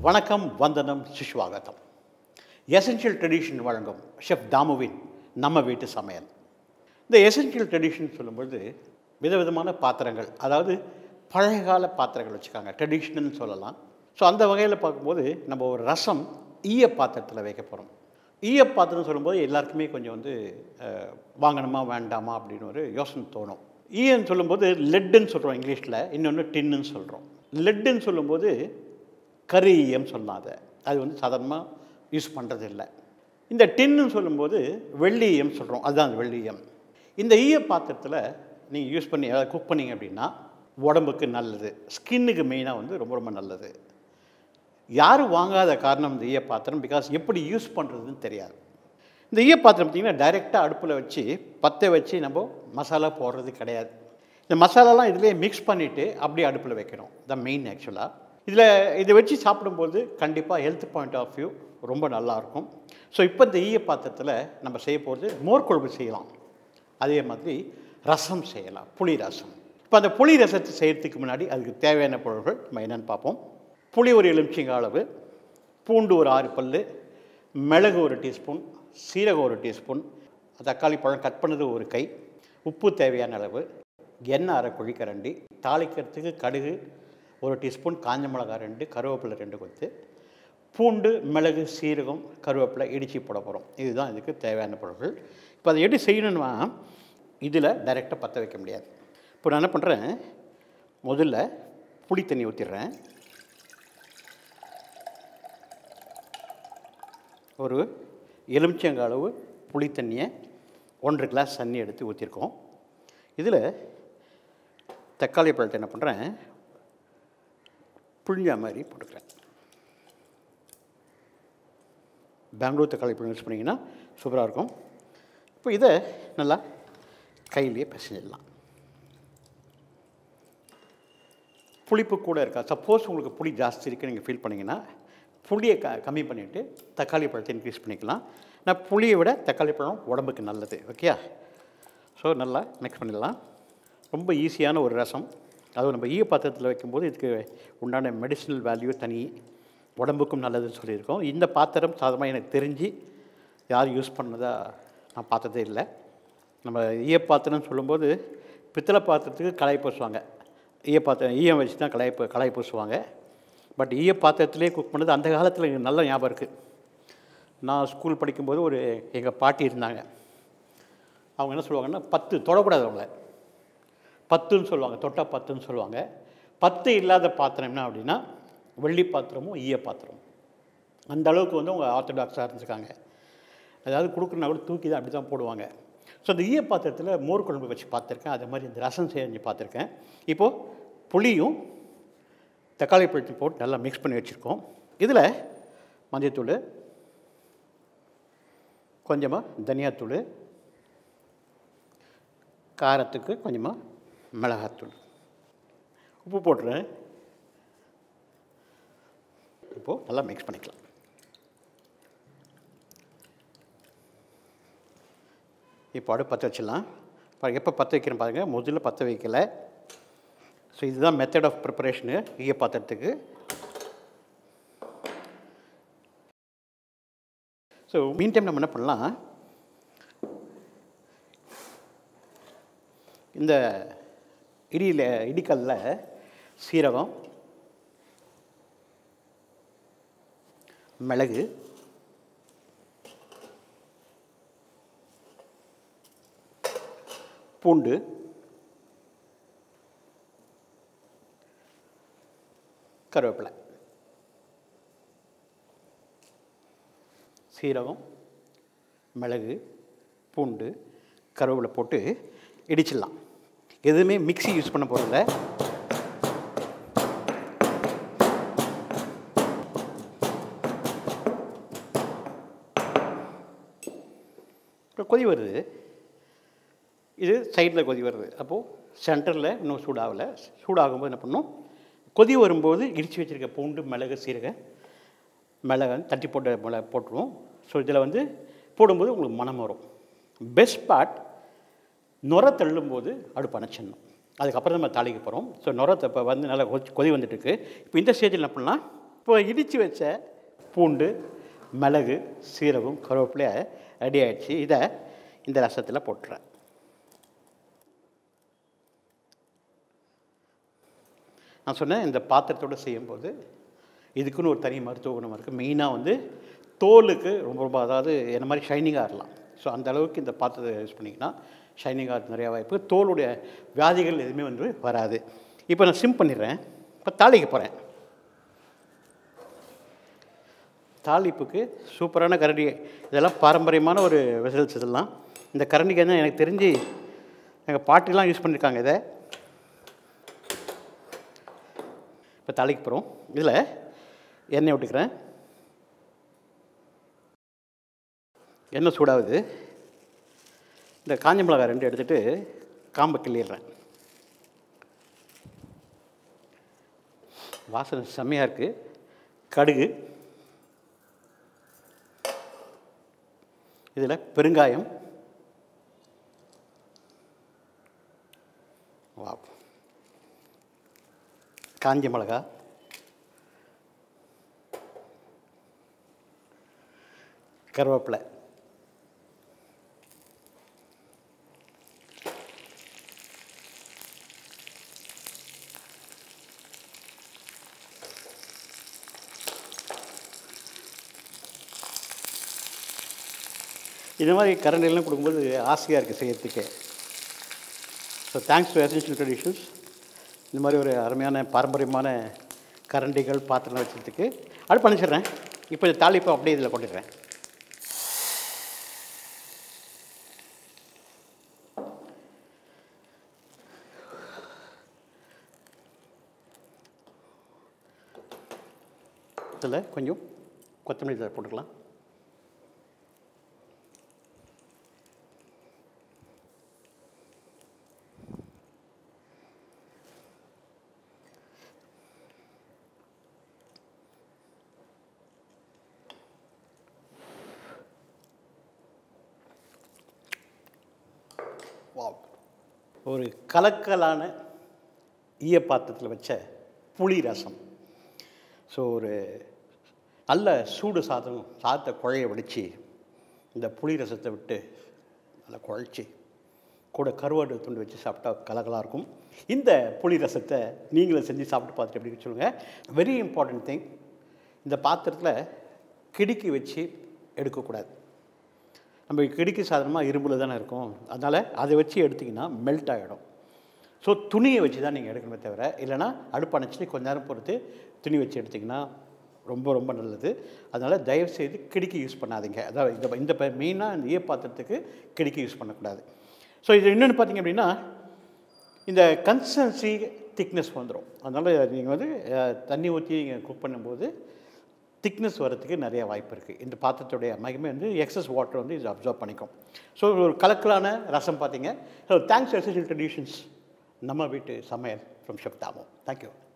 வணக்கம் வந்தனம் சுஷ்வாகத்தம் எசென்ஷியல் ட்ரெடிஷன் வழங்கும் ஷெஃப் தாமுவின் நம்ம வீட்டு சமையல் இந்த எசென்ஷியல் ட்ரெடிஷன் சொல்லும்போது விதவிதமான பாத்திரங்கள் அதாவது பழைய கால பாத்திரங்கள் வச்சுக்காங்க ட்ரெடிஷ்னல்னு சொல்லலாம் ஸோ அந்த வகையில் பார்க்கும்போது நம்ம ஒரு ரசம் ஈய பாத்திரத்தில் வைக்க போகிறோம் ஈய பாத்திரம் சொல்லும்போது எல்லாருக்குமே கொஞ்சம் வந்து அஹ், வாங்கணுமா வேண்டாமா அப்படின்னு ஒரு யோசனை தோணும் ஈயன்னு சொல்லும்போது லெட்டுன்னு சொல்கிறோம் இங்கிலீஷில் இன்னொன்று டின்னுன்னு சொல்கிறோம் லெட்டுன்னு சொல்லும்போது கரி ஈயம் சொல்லலாம் அதை அது வந்து சாதாரணமாக யூஸ் பண்ணுறது இல்லை இந்த டின்னு சொல்லும்போது வெள்ளி ஈயம் சொல்கிறோம் அதுதான் அந்த வெள்ளி ஈயம் இந்த ஈய பாத்திரத்தில் நீங்கள் யூஸ் பண்ணி அதாவது குக் பண்ணீங்க அப்படின்னா உடம்புக்கு நல்லது ஸ்கின்னுக்கு மெயினாக வந்து ரொம்ப ரொம்ப நல்லது யாரும் வாங்காத காரணம் இந்த ஈய பாத்திரம் பிகாஸ் எப்படி யூஸ் பண்ணுறதுன்னு தெரியாது இந்த ஈய பாத்திரம் பார்த்திங்கன்னா டைரெக்டாக அடுப்பில் வச்சு பற்ற வச்சு நம்ம மசாலா போடுறது கிடையாது இந்த மசாலாலாம் இதிலே மிக்ஸ் பண்ணிவிட்டு அப்படியே அடுப்பில் வைக்கணும் த மெயின் ஆக்சுவலாக இதில் இதை வச்சு சாப்பிடும்போது கண்டிப்பாக ஹெல்த் பாயிண்ட் ஆஃப் வியூ ரொம்ப நல்லாயிருக்கும் ஸோ இப்போ இந்த ஈய பாத்திரத்தில் நம்ம செய்ய போகிறது மோர் குழம்பு செய்யலாம் அதே மாதிரி ரசம் செய்யலாம் புளி ரசம் இப்போ அந்த புளி ரசத்தை செய்கிறதுக்கு முன்னாடி அதுக்கு தேவையான பொருட்கள் நம்ம என்னென்னு பார்ப்போம் புளி ஒரு எலுமிச்சிங்க அளவு பூண்டு ஒரு ஆறு பல் மிளகு ஒரு டீஸ்பூன் சீரகம் ஒரு டீஸ்பூன் தக்காளி பழம் கட் பண்ணது ஒரு கை உப்பு தேவையான அளவு எண்ணெய் அரை குழிக்கரண்டி தாளிக்கிறதுக்கு கடுகு ஒரு டீஸ்பூன் காஞ்ச மிளகாய் ரெண்டு கருவேப்பிலை ரெண்டு கொத்து பூண்டு மிளகு சீரகம் கருவேப்பிலை இடித்து போட போகிறோம் இதுதான் இதுக்கு தேவையான பொருட்கள் இப்போ அதை எப்படி செய்யணும்னா இதில் டைரெக்டாக பற்ற வைக்க முடியாது இப்போ நான் என்ன பண்ணுறேன் முதல்ல புளி தண்ணி ஊற்றிடுறேன் ஒரு எலுமிச்சங்க அளவு புளி தண்ணியை ஒன்றரை கிளாஸ் தண்ணி எடுத்து ஊற்றிருக்கோம் இதில் தக்காளி பழத்தை என்ன பண்ணுறேன் புழிஞ்ச மாதிரி போட்டுக்கிறேன் பெங்களூர் தக்காளி பழம் யூஸ் பண்ணிங்கன்னா சூப்பராக இருக்கும் இப்போ இதை நல்லா கையிலேயே பிசைஞ்சிடலாம் புளிப்பு கூட இருக்கா சப்போஸ் உங்களுக்கு புளி ஜாஸ்தி இருக்குது நீங்கள் ஃபீல் பண்ணிங்கன்னா புளியை க கம்மி பண்ணிவிட்டு தக்காளி பழத்தை இன்க்ரீஸ் பண்ணிக்கலாம் நான் புளியை விட தக்காளி பழம் உடம்புக்கு நல்லது ஓகே ஸோ நல்லா மிக்ஸ் பண்ணிடலாம் ரொம்ப ஈஸியான ஒரு ரசம் அதுவும் நம்ம ஈய பாத்திரத்தில் வைக்கும்போது இதுக்கு உண்டான மெடிசினல் வேல்யூ தனி உடம்புக்கும் நல்லதுன்னு சொல்லியிருக்கோம் இந்த பாத்திரம் சாதாரணமாக எனக்கு தெரிஞ்சு யாரும் யூஸ் பண்ணதா நான் பார்த்ததே இல்லை நம்ம ஈய பாத்திரம்னு சொல்லும்போது பித்தளை பாத்திரத்துக்கு கலாய் பூசுவாங்க ஈய பாத்திரம் ஈயம் வச்சு தான் கலாய் பூ- கலாய் பூசுவாங்க பட் ஈய பாத்திரத்திலே குக் பண்ணது அந்த காலத்தில் எனக்கு நல்ல ஞாபகம் இருக்குது நான் ஸ்கூல் படிக்கும்போது ஒரு எங்கள் பாட்டி இருந்தாங்க அவங்க என்ன சொல்லுவாங்கன்னா பத்து தொடக்கூடாது அவங்கள பத்துன்னு சொல்லுவாங்க தொட்டா பத்துன்னு சொல்லுவாங்க பத்து இல்லாத பாத்திரம் என்ன அப்படின்னா வெள்ளி பாத்திரமும் ஈய பாத்திரமும் அந்த அளவுக்கு வந்து அவங்க ஆர்த்தடாக்ஸாக இருந்திருக்காங்க அதாவது கொடுக்குறனா கூட தூக்கி தான் அப்படி தான் போடுவாங்க ஸோ அந்த ஈய பாத்திரத்தில் மோர் குழம்பு வச்சு பார்த்துருக்கேன் அதே மாதிரி இந்த ரசம் செஞ்சு பார்த்துருக்கேன் இப்போது புளியும் தக்காளி பழத்தையும் போட்டு நல்லா மிக்ஸ் பண்ணி வச்சுருக்கோம் இதில் மஞ்சள்தூள் கொஞ்சமாக தனியாத்தூள் காரத்துக்கு கொஞ்சமாக மிளகாத்தூள் உப்பு போட்டுறேன் இப்போது நல்லா மிக்ஸ் பண்ணிக்கலாம் இப்போ அடுப்பு பற்ற வச்சிடலாம் பாருங்க எப்போ பற்ற வைக்கிறேன் பாருங்கள் முதல்ல பற்ற வைக்கல ஸோ இதுதான் மெத்தட் ஆஃப் ப்ரிப்பரேஷனு ஈய பாத்திரத்துக்கு ஸோ மீன் டைம் நம்ம என்ன பண்ணலாம் இந்த இடியில் இடிக்கல்ல சீரகம் மிளகு பூண்டு கருவேப்பிலை சீரகம் மிளகு பூண்டு கருவேப்பிலை போட்டு இடிச்சிடலாம் எதுவுமே மிக்ஸி யூஸ் பண்ண போகிறதில்ல இப்போ கொதி வருது இது சைடில் கொதி வருது அப்போது சென்டரில் இன்னும் சூடாகலை சூடாகும்போது என்ன பண்ணணும் கொதி வரும்போது இடித்து வச்சுருக்க பூண்டு மிளகு சீரக மிளகு தட்டி போட்ட மிளகு போட்டுருவோம் ஸோ இதில் வந்து போடும்போது உங்களுக்கு மனம் வரும் பெஸ்ட் பார்ட் நுர தள்ளும்போது அடுப்பு அணைச்சிடணும் அதுக்கப்புறம் நம்ம தாளிக்க போகிறோம் ஸோ நுர இப்போ வந்து நல்லா கொதி கொதி வந்துட்டுருக்கு இப்போ இந்த ஸ்டேஜில் என்ன பண்ணலாம் இப்போ இடித்து வச்ச பூண்டு மிளகு சீரகம் கருவேப்பிலையை ரெடி ஆயிடுச்சு இதை இந்த ரசத்தில் போட்டுறேன் நான் சொன்னேன் இந்த பாத்திரத்தோடு செய்யும்போது இதுக்குன்னு ஒரு தனி மருத்துவ குணம் இருக்குது மெயினாக வந்து தோலுக்கு ரொம்ப ரொம்ப அதாவது என்ன மாதிரி ஷைனிங்காக இருக்கலாம் ஸோ அந்த அளவுக்கு இந்த பாத்திரத்தை யூஸ் பண்ணிங்கன்னா ஷைனிங்காக இருக்க நிறையா வாய்ப்பு தோலுடைய வியாதிகள் எதுவுமே வந்து வராது இப்போ நான் சிம் பண்ணிடுறேன் இப்போ தாளிக்க போகிறேன் தாளிப்புக்கு சூப்பரான கரண்டி இதெல்லாம் பாரம்பரியமான ஒரு வெசல்ஸ் இதெல்லாம் இந்த கரண்டிக்கு வந்து எனக்கு தெரிஞ்சு எங்கள் பாட்டிலாம் யூஸ் பண்ணியிருக்காங்க இதை இப்போ தாளிக்க போகிறோம் இதில் எண்ணெய் விட்டுக்கிறேன் எண்ணெய் சூடாகுது இந்த காஞ்ச மிளகாய் ரெண்டு எடுத்துகிட்டு காம்பை கிள்ளிடுறேன் வாசனை செம்மையாக இருக்குது கடுகு இதில் பெருங்காயம் வா காஞ்ச மிளகா கருவேப்பிலை இது மாதிரி கரண்டிலாம் கொடுக்கும்போது ஆசையாக இருக்குது செய்யறதுக்கே so thanks to essential traditions இந்த மாதிரி ஒரு அருமையான பாரம்பரியமான கரண்டிகள் பாத்திரம் வச்சதுக்கு அடுப்பு அனுப்பிச்சிடுறேன் இப்போ இந்த தாளிப்பை அப்படியே இதில் கொண்டுடுறேன் இதில் கொஞ்சம் கொத்தமல்லி தழை போட்டுக்கலாம் வாவ் ஒரு கலக்கலான ஈய பாத்திரத்தில் வச்ச புளி ரசம் ஸோ ஒரு நல்ல சூடு சாதம் சாதத்தை குழைய வடித்து இந்த புளி ரசத்தை விட்டு நல்லா குழைச்சி கூட கருவாடு துண்டு வச்சு சாப்பிட்டா கலகலாக இருக்கும் இந்த புளி ரசத்தை நீங்களும் செஞ்சு சாப்பிட்டு பார்த்துட்டு எப்படி சொல்லுங்கள் வெரி இம்பார்ட்டன்ட் திங் இந்த பாத்திரத்தில் கிடுக்கி வச்சு எடுக்கக்கூடாது நம்ம கிடுக்கி சாதாரணமாக இரும்பில் தானே இருக்கும் அதனால் அதை வச்சு எடுத்திங்கன்னா மெல்ட் ஆகிடும் ஸோ துணியை வச்சு தான் நீங்கள் எடுக்கணுமே தவிர இல்லைனா அடுப்பு அணைச்சிட்டு கொஞ்ச நேரம் பொறுத்து துணி வச்சு எடுத்திங்கன்னா ரொம்ப ரொம்ப நல்லது அதனால் தயவுசெய்து கிடுக்கி யூஸ் பண்ணாதீங்க அதாவது இந்த இந்த மெயினாக இந்த ஈய பாத்திரத்துக்கு கிடுக்கி யூஸ் பண்ணக்கூடாது ஸோ இது இன்னொன்று பார்த்தீங்க அப்படின்னா இந்த கன்சிஸ்டன்சி திக்னஸ் வந்துடும் அதனால் நீங்கள் வந்து அஹ், தண்ணி ஊற்றி நீங்கள் குக் பண்ணும்போது திக்னஸ் வரதுக்கு நிறைய வாய்ப்பு இருக்குது இந்த பாத்திரத்துடைய மகிமை வந்து எக்ஸஸ் வாட்டர் வந்து இது அப்சர்வ் பண்ணிக்கும் ஸோ ஒரு கலக்கலான ரசம் பார்த்தீங்க ஸோ தேங்க்ஸ் எசென்ஷியல் ட்ரெடிஷன்ஸ் நம்ம வீட்டு சமையல் ஃப்ரம் ஷெஃப் தாமோ தேங்க்யூ